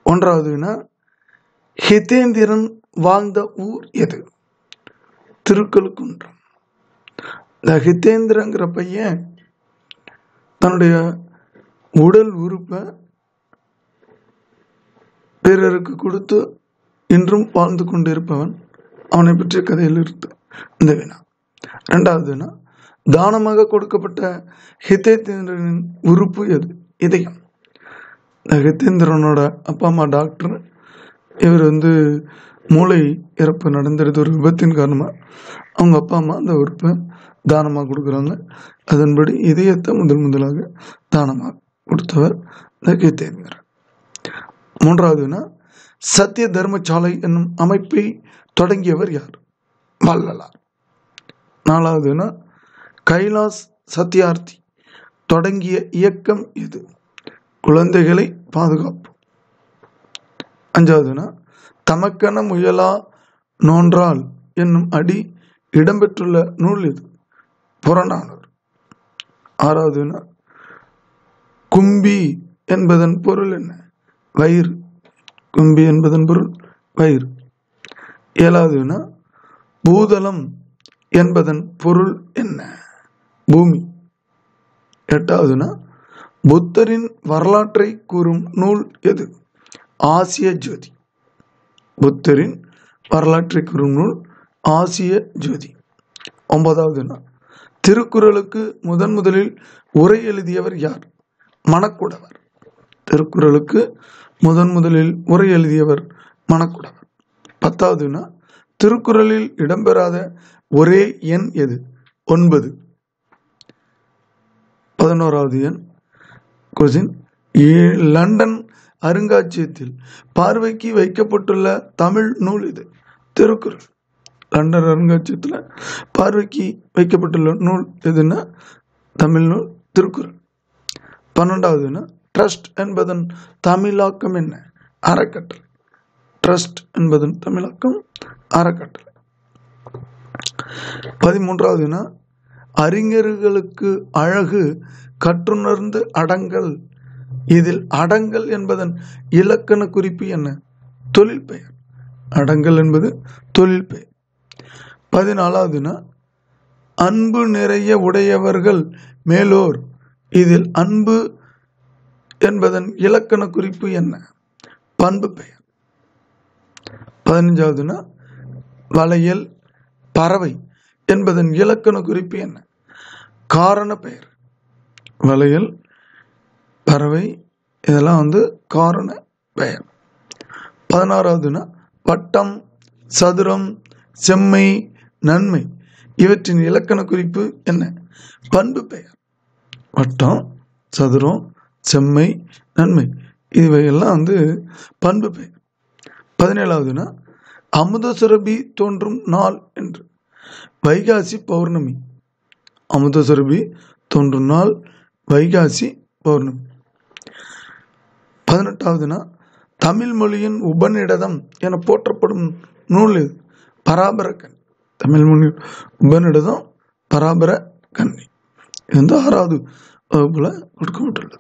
ஒன்றாவது வினா ஹிதேந்திரன் வாழ்ந்த ஊர் எது திருக்கழுக்குன்றம் இந்த ஹிதேந்திரங்கிற பையன் தன்னுடைய உடல் உறுப்பை பிறருக்கு கொடுத்து இன்றும் வாழ்ந்து கொண்டிருப்பவன் அவனை பற்றிய கதையில் இருந்து இந்த வினா ரெண்டாவது வினா தானமாக கொடுக்கப்பட்ட ஹிதேந்திரனின் உறுப்பு எது இதயம் இந்த ஹிதேந்திரனோட அப்பா அம்மா டாக்டர் இவர் வந்து மூளை இறப்பு நடந்துடுது ஒரு விபத்தின் காரணமாக அவங்க அப்பா அம்மா அந்த உறுப்பை தானமாக கொடுக்குறாங்க அதன்படி இதயத்தை முதல் முதலாக தானமாக கொடுத்தவர் இந்த ஹிதேந்திரன் மூன்றாவதுனா சத்திய தர்மசாலை என்னும் அமைப்பை தொடங்கியவர் யார் வள்ளலார் நாலாவதுனா கைலாஸ் சத்யார்த்தி தொடங்கிய இயக்கம் எது குழந்தைகளை பாதுகாப்பு அஞ்சாவதுனா தமக்கென முயலா நோன்றால் என்னும் அடி இடம்பெற்றுள்ள நூல் இது புறநானூறு ஆறாவதுனா கும்பி என்பதன் பொருள் என்ன வயிறு கும்பி என்பதன் பொருள் வயிறு ஏழாவதுனா பூதலம் என்பதன் பொருள் என்ன பூமி எட்டாவதுனா புத்தரின் வரலாற்றை கூறும் நூல் எது ஆசிய ஜோதி புத்தரின் வரலாற்றை கூறும் நூல் ஆசிய ஜோதி ஒன்பதாவதுனா திருக்குறளுக்கு முதன் முதலில் உரை எழுதியவர் யார் மணக்குடவர் திருக்குறளுக்கு முதன் முதலில் உரை எழுதியவர் மணக்குடவர் பத்தாவதுனா திருக்குறளில் இடம்பெறாத ஒரே எண் எது ஒன்பது பதினோராவது எண் கொஸ்டின் லண்டன் அருங்காட்சியகத்தில் பார்வைக்கு வைக்கப்பட்டுள்ள தமிழ் நூல் இது திருக்குறள் லண்டன் அருங்காட்சியகத்தில் பார்வைக்கு வைக்கப்பட்டுள்ள நூல் எதுன்னா தமிழ் நூல் திருக்குறள் பன்னெண்டாவதுன்னா ட்ரஸ்ட் என்பதன் தமிழாக்கம் என்ன அறக்கட்டளை ட்ரஸ்ட் என்பதன் தமிழாக்கம் அறக்கட்டளை பதிமூன்றாவதுனா அறிஞர்களுக்கு அழகு கற்றுணர்ந்து அடங்கல் இதில் அடங்கல் என்பதன் இலக்கண குறிப்பு என்ன தொழில் பெயர் அடங்கல் என்பது தொழில் பெயர் பதினாலாவதுனா அன்பு நிறைய உடையவர்கள் மேலோர் இதில் அன்பு என்பதன் இலக்கண குறிப்பு என்ன பண்பு பெயர் பதினஞ்சாவதுனா வளையல் பறவை என்பதன் இலக்கண குறிப்பு என்ன காரண பெயர் வளையல் பறவை இதெல்லாம் வந்து காரண பெயர் பதினாறாவதுனா வட்டம் சதுரம் செம்மை நன்மை இவற்றின் இலக்கண குறிப்பு என்ன பண்பு பெயர் வட்டம் சதுரம் செம்மை நன்மை இவையெல்லாம் வந்து பண்பு பெயர் பதினேழாவதுனா அமுத சுரபி தோன்றும் நாள் என்று வைகாசி பௌர்ணமி அமுத சுரபி தோன்றும் நாள் வைகாசி பௌர்ணமி பதினெட்டாவதுனா தமிழ் மொழியின் உபநிடதம் என போற்றப்படும் நூல் இது பராபர கண் தமிழ் மொழி உபநிடதம் பராபர கண்ணி இது வந்து ஆறாவது வகுப்புல கொடுக்கப்பட்டுள்ளது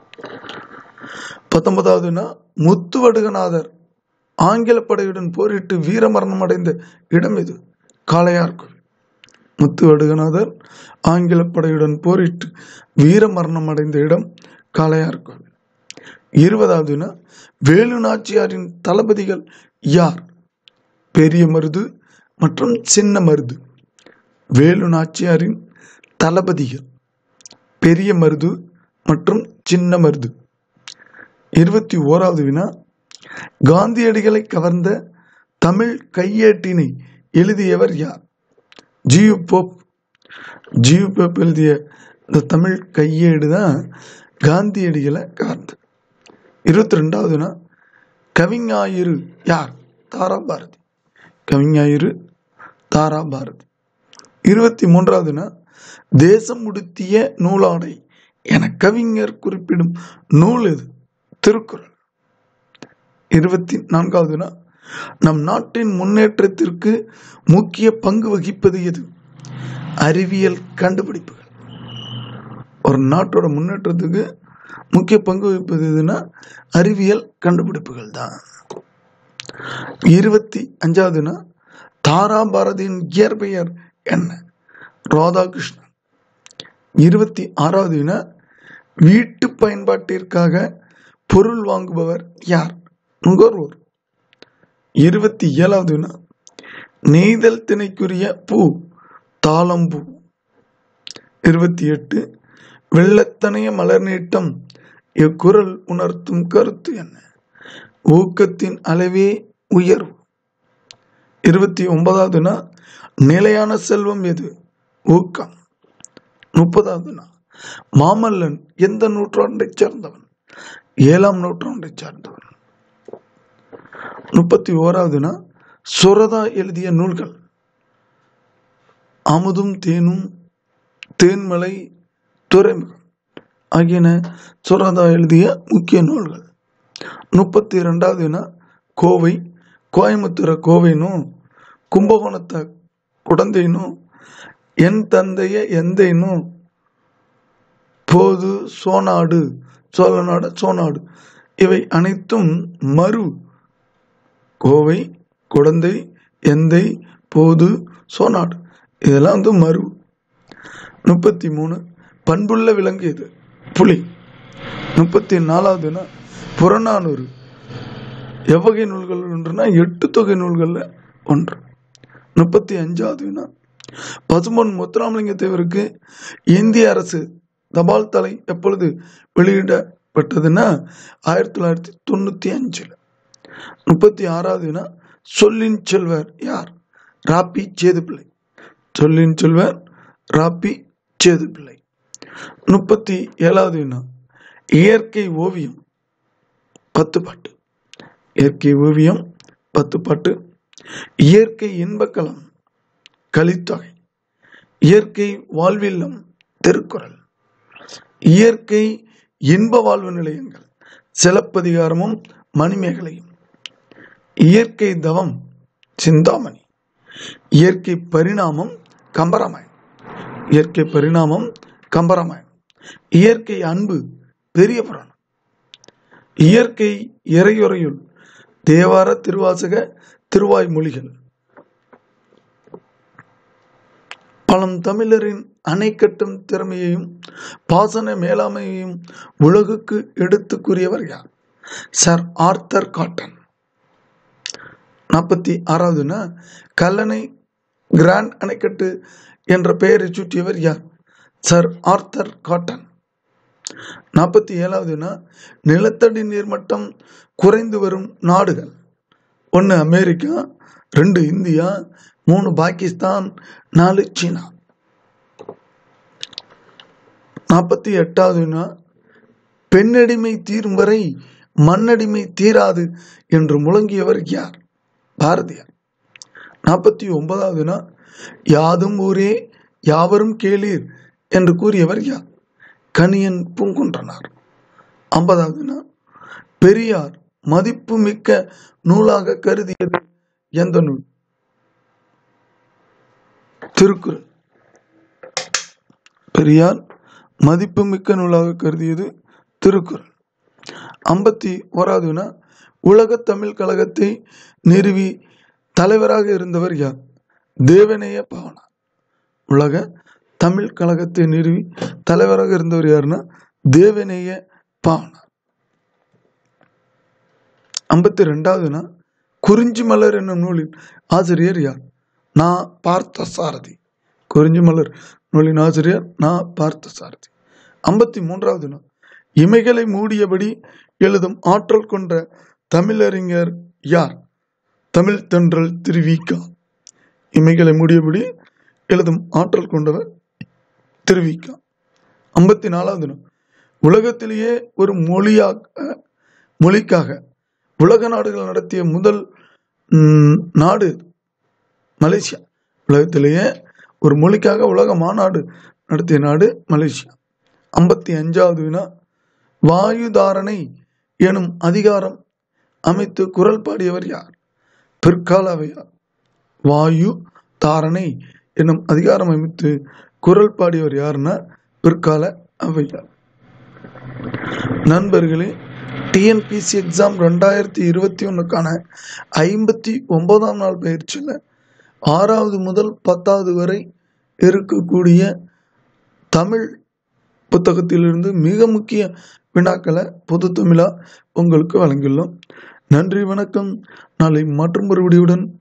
பத்தொன்பதாவதுனா முத்துவடுகநாதர் ஆங்கில படையுடன் போரிட்டு வீரமரணம் அடைந்த இடம் இது காளையார் கோவில் முத்துவடுகநாதர் ஆங்கில படையுடன் போரிட்டு வீரமரணம் அடைந்த இடம் காளையார் கோவில் இருபதாவதுனா வேலு நாச்சியாரின் தளபதிகள் யார் பெரிய மருது மற்றும் சின்ன மருது வேலு நாச்சியாரின் தளபதிகள் பெரிய மருது மற்றும் சின்ன மருது இருபத்தி ஓராவது வினா காந்தியடிகளை கவர்ந்த தமிழ் கையேட்டினை எழுதியவர் யார் ஜியு போப் ஜியு போப் எழுதிய இந்த தமிழ் கையேடு தான் காந்தியடிகளை கவர்ந்தது இருபத்தி ரெண்டாவதுனா கவிஞாயிறு யார் தாரா பாரதி கவிஞாயிறு தாரா பாரதி இருபத்தி மூன்றாவதுனா தேசம் உடுத்திய நூலாடை என கவிஞர் குறிப்பிடும் நூல் எது திருக்குறள் இருபத்தி நான்காவதுனா நம் நாட்டின் முன்னேற்றத்திற்கு முக்கிய பங்கு வகிப்பது எது அறிவியல் கண்டுபிடிப்புகள் ஒரு நாட்டோட முன்னேற்றத்துக்கு முக்கிய பங்கு வகிப்பது எதுனா அறிவியல் கண்டுபிடிப்புகள் தான் இருபத்தி அஞ்சாவதுனா தாரா பாரதியின் இயற்பெயர் என்ன ராதாகிருஷ்ணன் இருபத்தி ஆறாவது வினா வீட்டு பயன்பாட்டிற்காக பொருள் வாங்குபவர் யார் நுகர்வோர் இருபத்தி ஏழாவது வினா நெய்தல் திணைக்குரிய பூ தாளம்பூ இருபத்தி எட்டு வெள்ளத்தனைய மலர் நீட்டம் இக்குறள் உணர்த்தும் கருத்து என்ன ஊக்கத்தின் அளவே உயர்வு இருபத்தி ஒன்பதாவதுனா நிலையான செல்வம் எது ஊக்கம் முப்பதாவதுனா மாமல்லன் எந்த நூற்றாண்டைச் சேர்ந்தவன் ஏழாம் நூற்றாண்டைச் சேர்ந்தவன் முப்பத்தி ஓராவதுனா சுரதா எழுதிய நூல்கள் அமுதும் தேனும் தேன்மலை துறைமுகம் ஆகியன சுரதா எழுதிய முக்கிய நூல்கள் முப்பத்தி ரெண்டாவதுனா கோவை கோயம்புத்தூர கோவைனும் கும்பகோணத்தை குடந்தைனும் என் தந்தைய எந்தைனும் போது சோனாடு சோழநாடு சோனாடு இவை அனைத்தும் மறு கோவை குடந்தை எந்தை போது சோனாடு இதெல்லாம் வந்து மறு முப்பத்தி மூணு பண்புள்ள விலங்கு எது புலி முப்பத்தி நாலாவதுனா புறநானூறு எவ்வகை நூல்கள் ஒன்றுனா எட்டு தொகை நூல்களில் ஒன்று முப்பத்தி அஞ்சாவதுனா பசும்பொன் முத்துராமலிங்க தேவருக்கு இந்திய அரசு தபால் தலை எப்பொழுது வெளியிடப்பட்டதுன்னா ஆயிரத்தி தொள்ளாயிரத்தி தொண்ணூற்றி அஞ்சில் முப்பத்தி ஆறாவதுனா சொல்லின் செல்வர் யார் ராப்பி சேதுப்பிள்ளை சொல்லின் செல்வர் ராப்பி சேதுப்பிள்ளை முப்பத்தி ஏழாவது வினா இயற்கை ஓவியம் பத்து பாட்டு இயற்கை ஓவியம் பத்து பாட்டு இயற்கை இன்பக்கலம் கலித்தொகை இயற்கை வாழ்வில்லம் திருக்குறள் இயற்கை இன்ப வாழ்வு நிலையங்கள் சிலப்பதிகாரமும் மணிமேகலையும் இயற்கை தவம் சிந்தாமணி இயற்கை பரிணாமம் கம்பராமாயணம் இயற்கை பரிணாமம் கம்பராமாயணம் இயற்கை அன்பு பெரிய புராணம் இயற்கை இறையுறையுள் தேவார திருவாசக திருவாய் மொழிகள் பழம் தமிழரின் அணை கட்டும் திறமையையும் பாசன மேலாண்மையையும் உலகுக்கு எடுத்து கூறியவர் யார் சர் ஆர்த்தர் காட்டன் நாற்பத்தி ஆறாவதுனா கல்லணை கிராண்ட் அணைக்கட்டு என்ற பெயரை சூட்டியவர் யார் சர் ஆர்த்தர் காட்டன் நாற்பத்தி ஏழாவதுனா நிலத்தடி நீர்மட்டம் குறைந்து வரும் நாடுகள் ஒன்று அமெரிக்கா ரெண்டு இந்தியா மூணு பாகிஸ்தான் நாலு சீனா நாற்பத்தி எட்டாவதுனா பெண்ணடிமை தீரும் வரை மண்ணடிமை தீராது என்று முழங்கியவர் யார் பாரதியார் நாற்பத்தி ஒன்பதாவதுனா யாதும் ஊரே யாவரும் கேளீர் என்று கூறியவர் யார் கணியன் பூங்குன்றனார் ஐம்பதாவதுனா பெரியார் மதிப்பு மிக்க நூலாக கருதியது எந்த நூல் திருக்குறள் பெரியார் மதிப்புமிக்க நூலாக கருதியது திருக்குறள் ஐம்பத்தி ஓராவதுனா உலக தமிழ் கழகத்தை நிறுவி தலைவராக இருந்தவர் யார் தேவநேய பாவனார் உலக தமிழ் கழகத்தை நிறுவி தலைவராக இருந்தவர் யாருன்னா தேவநேய பாவனார் ஐம்பத்தி ரெண்டாவதுனா குறிஞ்சி மலர் என்னும் நூலின் ஆசிரியர் யார் நான் பார்த்த சாரதி குறிஞ்சி மலர் நூலின் ஆசிரியர் நான் பார்த்த சாரதி ஐம்பத்தி மூன்றாவது நாள் இமைகளை மூடியபடி எழுதும் ஆற்றல் கொண்ட தமிழறிஞர் யார் தமிழ் தென்றல் திருவிக்கா இமைகளை மூடியபடி எழுதும் ஆற்றல் கொண்டவர் திருவிக்கா ஐம்பத்தி நாலாவது நாள் உலகத்திலேயே ஒரு மொழியாக மொழிக்காக உலக நாடுகள் நடத்திய முதல் ம், நாடு இது. மலேசியா உலகத்திலேயே ஒரு மொழிக்காக உலக மாநாடு நடத்திய நாடு மலேசியா ஐம்பத்தி அஞ்சாவது வினா வாயு தாரணை எனும் அதிகாரம் அமைத்து குரல் பாடியவர் யார் பிற்கால அவையார் வாயு தாரணை எனும் அதிகாரம் அமைத்து குரல் பாடியவர் யாருன்னா பிற்கால அவையார் நண்பர்களே டிஎன்பிசி எக்ஸாம் ரெண்டாயிரத்தி இருபத்தி ஒன்றுக்கான ஐம்பத்தி ஒன்பதாம் நாள் பயிற்சியில் ஆறாவது முதல் பத்தாவது வரை இருக்கக்கூடிய தமிழ் புத்தகத்திலிருந்து மிக முக்கிய வினாக்களை பொது தமிழா உங்களுக்கு வழங்கியுள்ளோம் நன்றி வணக்கம் நாளை மற்றும் ஒரு விடியுடன்